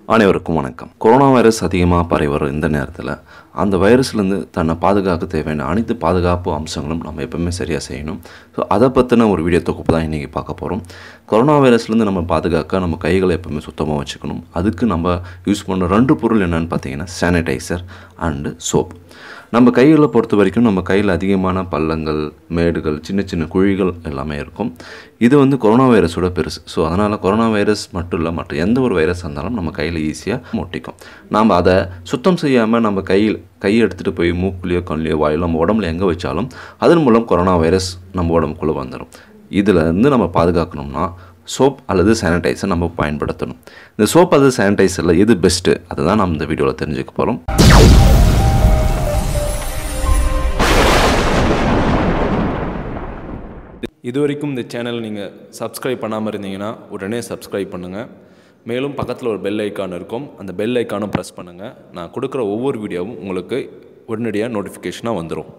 அனைவருக்கும் வணக்கம் corona virus அதிகமாக பரவி வரும் இந்த நேரத்தில் அந்த வைரஸ்லேருந்து தன்னை பாதுகாக்க தேவையான அனைத்து பாதுகாப்பு அம்சங்களும் நம்ம எப்பவுமே சரியாக செய்யணும் ஸோ அதை பற்றின ஒரு வீடியோ தொகுப்பு தான் இன்றைக்கி பார்க்க போகிறோம் கொரோனா வைரஸ்லேருந்து நம்ம பாதுகாக்க நம்ம கைகளை எப்பவுமே சுத்தமாக வச்சுக்கணும் அதுக்கு நம்ம யூஸ் பண்ணுற ரெண்டு பொருள் என்னென்னு பார்த்தீங்கன்னா சானிடைசர் அண்டு சோப் நம்ம கைகளை பொறுத்த வரைக்கும் நம்ம கையில் அதிகமான பள்ளங்கள் மேடுகள் சின்ன சின்ன குழிகள் எல்லாமே இருக்கும் இது வந்து கொரோனா வைரஸோட பெருசு ஸோ அதனால் கொரோனா வைரஸ் மட்டும் இல்லை மற்ற எந்த ஒரு வைரஸ் இருந்தாலும் நம்ம கையில் ஈஸியாக ஒட்டிக்கும் நாம் அதை சுத்தம் செய்யாமல் நம்ம கையில் கையை எடுத்துகிட்டு போய் மூக்குலையோ கண்லையோ வாயிலோ நம்ம உடம்புல எங்கே வச்சாலும் அதன் மூலம் கொரோனா வைரஸ் நம்ம உடம்புக்குள்ளே வந்துடும் இதில் இருந்து நம்ம பாதுகாக்கணும்னா சோப் அல்லது சானிடைசர் நம்ம பயன்படுத்தணும் இந்த சோப் அல்லது சானிடைசரில் எது பெஸ்ட்டு அதை தான் நம்ம இந்த வீடியோவில் தெரிஞ்சுக்க போகிறோம் இது வரைக்கும் இந்த சேனல் நீங்கள் சப்ஸ்கிரைப் பண்ணாமல் இருந்தீங்கன்னா உடனே சப்ஸ்கிரைப் பண்ணுங்கள் மேலும் பக்கத்தில் ஒரு பெல் ஐக்கான் இருக்கும் அந்த பெல் ஐக்கானும் ப்ரெஸ் பண்ணுங்கள் நான் கொடுக்குற ஒவ்வொரு வீடியோவும் உங்களுக்கு உடனடியாக நோட்டிஃபிகேஷனாக வந்துடும்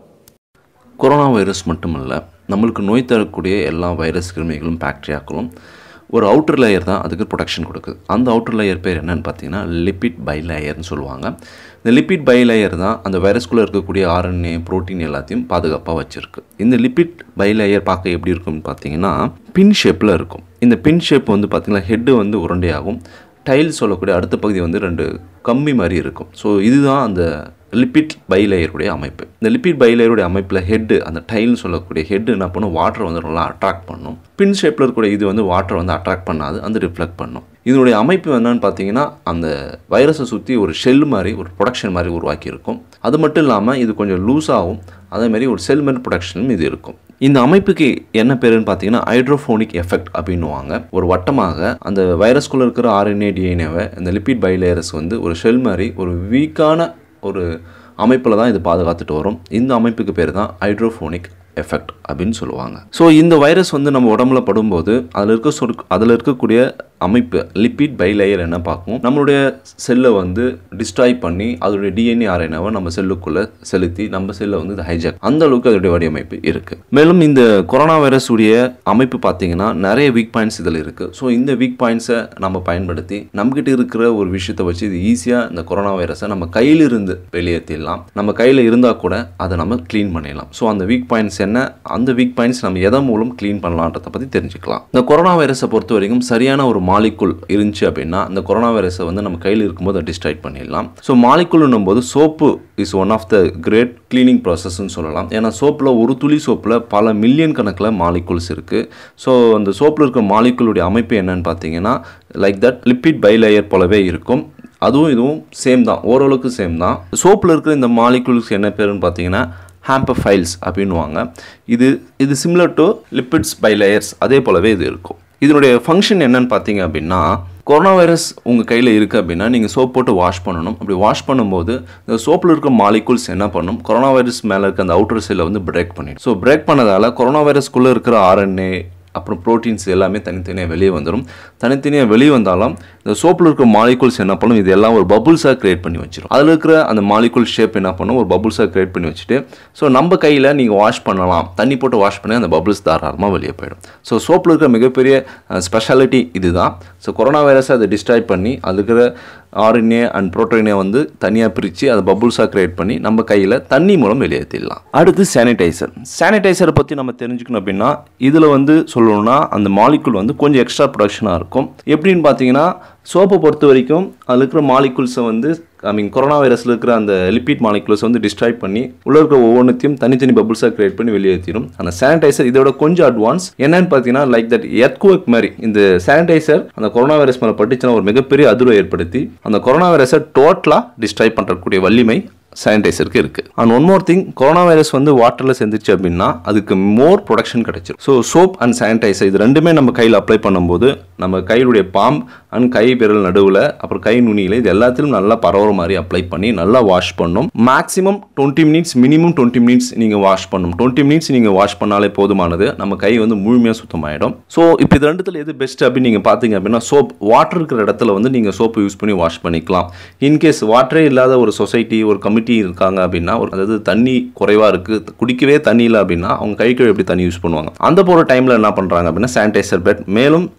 கொரோனா வைரஸ் மட்டுமல்ல நம்மளுக்கு நோய் தரக்கூடிய எல்லா வைரஸ் கிருமிகளும் பாக்டீரியாக்களும் ஒரு அவுட்டர் லேயர் தான் அதுக்கு ப்ரொடெக்ஷன் கொடுக்குது அந்த அவுட்டர் லேயர் பேர் என்னன்னு பார்த்தீங்கன்னா லிப்பிட் பை லேயர்னு சொல்லுவாங்க இந்த லிப்பிட் பை லேயர் தான் அந்த வைரஸ்குள்ளே இருக்கக்கூடிய ஆர்என்ஏ புரோட்டீன் எல்லாத்தையும் பாதுகாப்பாக வச்சுருக்கு இந்த லிப்பிட் பை லேயர் பார்க்க எப்படி இருக்கும்னு பார்த்தீங்கன்னா பின் ஷேப்பில் இருக்கும் இந்த பின் ஷேப் வந்து பார்த்திங்கன்னா ஹெட்டு வந்து உருண்டையாகும் டைல் சொல்லக்கூடிய அடுத்த பகுதி வந்து ரெண்டு கம்பி மாதிரி இருக்கும் ஸோ இதுதான் அந்த லிப்பிட் பைலேயருடைய அமைப்பு இந்த லிப்பிட் பைலேயருடைய அமைப்பில் ஹெட்டு அந்த டைல்னு சொல்லக்கூடிய ஹெட் என்ன பண்ணும் வாட்டர் வந்து நல்லா அட்ராக்ட் பண்ணும் பின் ஷேப்பில் இருக்கக்கூடிய இது வந்து வாட்டர் வந்து அட்ராக்ட் பண்ணாது அந்த ரிஃப்ளெக்ட் பண்ணும் இதனுடைய அமைப்பு என்னன்னு பார்த்தீங்கன்னா அந்த வைரஸை சுற்றி ஒரு ஷெல் மாதிரி ஒரு ப்ரொடக்ஷன் மாதிரி உருவாக்கி இருக்கும் அது மட்டும் இல்லாமல் இது கொஞ்சம் லூஸாகவும் அதேமாதிரி ஒரு செல்மெண்ட் ப்ரொடக்ஷனும் இது இருக்கும் இந்த அமைப்புக்கு என்ன பேருன்னு பார்த்தீங்கன்னா ஹைட்ரோஃபோனிக் எஃபெக்ட் அப்படின்னுவாங்க ஒரு வட்டமாக அந்த வைரஸ்குள்ளே இருக்கிற ஆர்என்ஏ டிஎன்ஏவை இந்த லிப்பிட் பைலேயரஸ் வந்து ஒரு ஷெல் மாதிரி ஒரு வீக்கான ஒரு அமைப்பில் தான் இது பாதுகாத்துட்டு வரும் இந்த அமைப்புக்கு பேர் தான் ஹைட்ரோஃபோனிக் எஃபெக்ட் அப்படின்னு சொல்லுவாங்க ஸோ இந்த வைரஸ் வந்து நம்ம உடம்புல படும்போது அதில் இருக்க சொல் அதில் இருக்கக்கூடிய அமைப்பு லிப்பிட் பைலேயர் என்ன பார்க்கும் நம்மளுடைய செல்லை வந்து டிஸ்ட்ராய் பண்ணி அதோடைய டிஎன்ஏ ஆர்என்ஏவை நம்ம செல்லுக்குள்ளே செலுத்தி நம்ம செல்லை வந்து ஹைஜாக் அந்த அளவுக்கு அதோடைய வடிவமைப்பு இருக்குது மேலும் இந்த கொரோனா வைரஸ் உடைய அமைப்பு பார்த்தீங்கன்னா நிறைய வீக் பாயிண்ட்ஸ் இதில் இருக்குது ஸோ இந்த வீக் பாயிண்ட்ஸை நம்ம பயன்படுத்தி நம்மகிட்ட இருக்கிற ஒரு விஷயத்தை வச்சு இது ஈஸியாக இந்த கொரோனா வைரஸை நம்ம கையிலிருந்து வெளியேற்றிடலாம் நம்ம கையில் இருந்தால் கூட அதை நம்ம க்ளீன் பண்ணிடலாம் ஸோ அந்த வீக் பாயிண்ட்ஸ் என்ன அந்த வீக் பாயிண்ட்ஸ் நம்ம எதன் மூலம் க்ளீன் பண்ணலான்றதை பற்றி தெரிஞ்சுக்கலாம் இந்த கொரோனா வைரஸை பொறுத்த வரைக்கும் சரியான ஒரு மாலிக்குள் இருந்துச்சு அப்படின்னா இந்த கொரோனா வைரஸை வந்து நம்ம கையில் இருக்கும்போது அதை டிஸ்ட்ராக்ட் பண்ணிடலாம் ஸோ மாலிக்குள்னும் போது soap is one of the great cleaning ப்ராசஸ்ன்னு சொல்லலாம் ஏன்னா சோப்பில் ஒரு துளி சோப்பில் பல மில்லியன் கணக்கில் மாலிகுல்ஸ் இருக்குது ஸோ அந்த சோப்பில் இருக்க மாலிகுலுடைய அமைப்பு என்னன்னு பார்த்தீங்கன்னா லைக் தட் லிப்பிட் பைலேயர் போலவே இருக்கும் அதுவும் இதுவும் சேம் தான் ஓரளவுக்கு சேம் தான் சோப்பில் இருக்கிற இந்த மாலிகுல்ஸ் என்ன பேருன்னு பார்த்தீங்கன்னா ஹாம்பஃபைல்ஸ் அப்படின்வாங்க இது இது சிமிலர் டு லிப்பிட்ஸ் பைலேயர்ஸ் அதே போலவே இது இருக்கும் இதனுடைய ஃபங்க்ஷன் என்னன்னு பார்த்தீங்க அப்படின்னா கொரோனா வைரஸ் உங்கள் கையில் இருக்குது அப்படின்னா நீங்கள் சோப் போட்டு வாஷ் பண்ணணும் அப்படி வாஷ் பண்ணும்போது இந்த சோப்பில் இருக்க மாலிகுல்ஸ் என்ன பண்ணும் கொரோனா வைரஸ் மேலே இருக்க அந்த அவுட்டர் செல்லை வந்து பிரேக் பண்ணிடும் ஸோ பிரேக் பண்ணதால் கொரோனா வைரஸ்க்குள்ளே இருக்கிற ஆர்என்ஏ அப்புறம் ப்ரோட்டீன்ஸ் எல்லாமே தனித்தனியாக வெளியே வந்துடும் தனித்தனியாக வெளியே வந்தாலும் இந்த சோப்பில் இருக்கிற மாலிகுல்ஸ் என்ன பண்ணும் இது எல்லாம் ஒரு பபுள்ஸாக க்ரியேட் பண்ணி வச்சிடும் அதில் இருக்கிற அந்த மாலிகுல் ஷேப் என்ன பண்ணும் ஒரு பபுள்ஸாக க்ரியேட் பண்ணி வச்சுட்டு ஸோ நம்ம கையில் நீங்கள் வாஷ் பண்ணலாம் தண்ணி போட்டு வாஷ் பண்ணி அந்த பபுள்ஸ் தாராளமாக வெளியே போயிடும் ஸோ சோப்பில் இருக்கிற மிகப்பெரிய ஸ்பெஷாலிட்டி இதுதான் ஸோ கொரோனா வைரஸை அதை டிஸ்ட்ராய் பண்ணி அது இருக்கிற ஆர்என்ஏ அண்ட் ப்ரோட்டீனை வந்து தனியாக பிரித்து அதை பபுள்ஸாக க்ரியேட் பண்ணி நம்ம கையில் தண்ணி மூலம் வெளியேற்றிடலாம் அடுத்து சானிடைசர் சானிடைசரை பற்றி நம்ம தெரிஞ்சுக்கணும் அப்படின்னா இதில் வந்து சொல்லணும்னா அந்த மாலிகுல் வந்து கொஞ்சம் எக்ஸ்ட்ரா ப்ரொடக்ஷனாக இருக்கும் எப்படின்னு பார்த்தீங்கன்னா சோப்பை பொறுத்த வரைக்கும் அதில் இருக்கிற மாலிகுல்ஸை வந்து ஐ மீன் கொரோனா வைரஸில் இருக்கிற அந்த லிப்பிட் மாலிகுல்ஸ் வந்து டிஸ்ட்ராய் பண்ணி உள்ள இருக்கிற ஒவ்வொன்றத்தையும் தனித்தனி பபுள்ஸாக கிரியேட் பண்ணி வெளியேற்றிடும் அந்த சானிடைசர் இதோட கொஞ்சம் அட்வான்ஸ் என்னன்னு பார்த்தீங்கன்னா லைக் தட் எர்த்குவக் மாதிரி இந்த சானிடைசர் அந்த கொரோனா வைரஸ் மேலே பட்டுச்சுன்னா ஒரு மிகப்பெரிய அதிர்வை ஏற்படுத்தி அந்த கொரோனா வைரஸை டோட்டலாக டிஸ்ட்ராய் பண்ணுறக்கூடிய வலிமை சானிடைசருக்கு இருக்குது and one more thing corona virus வந்து வாட்டரில் சேர்ந்துச்சு அப்படின்னா அதுக்கு மோர் ப்ரொடக்ஷன் கிடைச்சிடும் ஸோ சோப் அண்ட் சானிடைசர் இது ரெண்டுமே நம்ம கையில் அப்ளை பண்ணும்போது நம்ம கையிலுடைய பாம் அண்ட் கை விரல் நடுவில் அப்புறம் கை நுனியில் இது எல்லாத்திலும் நல்லா பரவுற மாதிரி அப்ளை பண்ணி நல்லா வாஷ் பண்ணும் maximum twenty minutes minimum twenty minutes நீங்கள் வாஷ் பண்ணணும் டுவெண்ட்டி மினிட்ஸ் நீங்கள் வாஷ் பண்ணாலே போதுமானது நம்ம கை வந்து முழுமையாக சுத்தமாயிடும் ஸோ இப்போ இது ரெண்டுத்தில் எது பெஸ்ட் அப்படின்னு நீங்கள் பார்த்தீங்க அப்படின்னா சோப் வாட்டர் இருக்கிற இடத்துல வந்து நீங்கள் சோப்பு யூஸ் பண்ணி வாஷ் பண்ணிக்கலாம் இன்கேஸ் வாட்டரே இல்லாத ஒரு சொசைட்டி ஒரு கமிட்டி இருக்காங்க அப்படின்னா ஒரு அதாவது தண்ணி குறைவாக இருக்குது குடிக்கவே தண்ணி இல்லை அப்படின்னா அவங்க கை கழுவி எப்படி தண்ணி யூஸ் பண்ணுவாங்க அந்த போகிற டைமில் என்ன பண்ணுறாங்க அப்படின்னா சானிடைசர் பெட் மேலும் நீங்கள் ஏதாவது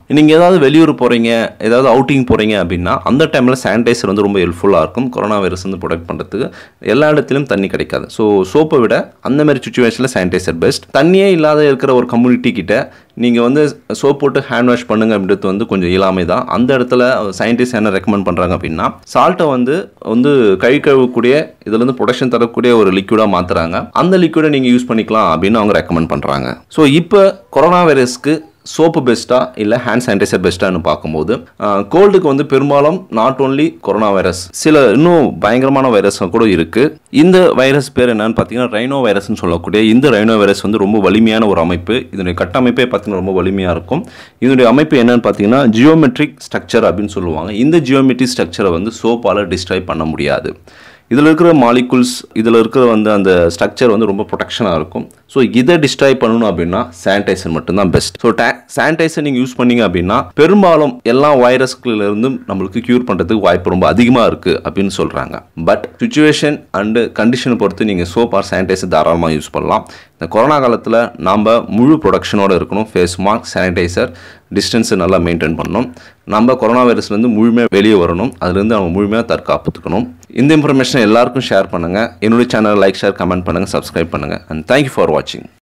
ஏதாவது வெளியூர் போகிறீங்க ஏதாவது அவுட்டிங் போகிறீங்க அப்படின்னா அந்த டைமில் சானிடைசர் வந்து ரொம்ப ஹெல்ப்ஃபுல்லாக இருக்கும் கொரோனா வைரஸ் வந்து ப்ரொடெக்ட் பண்ணுறதுக்கு எல்லா இடத்துலையும் தண்ணி கிடைக்காது ஸோ சோப்பை விட அந்த மாதிரி சுச்சுவேஷனில் சானிடைசர் பெஸ்ட் தண்ணியே இல்லாத இருக்கிற ஒரு கம்யூனிட்டி கிட்ட நீங்கள் வந்து சோப் போட்டு ஹேண்ட் வாஷ் பண்ணுங்க அப்படின்றது வந்து கொஞ்சம் இயலாமை தான் அந்த இடத்துல சயின்டிஸ்ட் என்ன ரெக்கமெண்ட் பண்ணுறாங்க அப்படின்னா சால்ட்டை வந்து வந்து கை கழுவக்கூடிய இதில் வந்து ப்ரொடக்ஷன் தரக்கூடிய ஒரு லிக்விடாக மாற்றுறாங்க அந்த லிக்விடை நீங்கள் யூஸ் பண்ணிக்கலாம் அப்படின்னு அவங்க ரெக்கமெண்ட் பண்ணுறாங்க ஸோ இப்போ கொரோனா வைரஸ்க்கு சோப்பு பெஸ்ட்டா இல்லை ஹேண்ட் சானிடைசர் பெஸ்ட்டான்னு பார்க்கும்போது கோல்டுக்கு வந்து பெரும்பாலும் நாட் ஓன்லி கொரோனா வைரஸ் சில இன்னும் பயங்கரமான வைரஸ் கூட இருக்கு இந்த வைரஸ் பேர் என்னன்னு பார்த்தீங்கன்னா ரைனோ வைரஸ்னு சொல்லக்கூடிய இந்த ரைனோ வைரஸ் வந்து ரொம்ப வலிமையான ஒரு அமைப்பு இதனுடைய கட்டமைப்பே பார்த்தீங்கன்னா ரொம்ப வலிமையாக இருக்கும் இதனுடைய அமைப்பு என்னன்னு பார்த்தீங்கன்னா ஜியோமெட்ரிக் ஸ்ட்ரக்சர் அப்படின்னு சொல்லுவாங்க இந்த ஜியோமெட்ரிக் ஸ்ட்ரக்சரை வந்து சோப்பால் டிஸ்ட்ராய் பண்ண முடியாது இதில் இருக்கிற மாலிகுல்ஸ் இதில் இருக்கிற வந்து அந்த ஸ்ட்ரக்சர் வந்து ரொம்ப ப்ரொடெக்ஷனாக இருக்கும் ஸோ இதை டிஸ்ட்ராய் பண்ணணும் அப்படின்னா சானிடைசர் மட்டும்தான் பெஸ்ட் ஸோ டே சானிடைசர் நீங்கள் யூஸ் பண்ணீங்க அப்படின்னா பெரும்பாலும் எல்லா வைரஸ்களில் இருந்தும் நம்மளுக்கு க்யூர் பண்ணுறதுக்கு வாய்ப்பு ரொம்ப அதிகமாக இருக்குது அப்படின்னு சொல்கிறாங்க பட் சுச்சுவேஷன் அண்டு கண்டிஷனை பொறுத்து நீங்கள் சோப் ஆர் சானிடைசர் தாராளமாக யூஸ் பண்ணலாம் இந்த கொரோனா காலத்தில் நாம் முழு ப்ரொடக்ஷனோட இருக்கணும் ஃபேஸ் மாஸ்க் சானிடைசர் டிஸ்டன்ஸை நல்லா மெயின்டைன் பண்ணணும் நம்ம கொரோனா வைரஸ்லேருந்து முழுமையாக வெளியே வரணும் அதுலேருந்து நம்ம முழுமையாக தற்காப்புத்துக்கணும் இந்த இன்ஃபர்மேஷன் எல்லாருக்கும் ஷேர் பண்ணுங்கள் என்னுடைய சேனல் லைக் ஷேர் கமெண்ட் பண்ணுங்கள் சப்ஸ்கிரைப் பண்ணுங்கள் அண்ட் தேங்க்யூ ஃபார் வாட்சிங்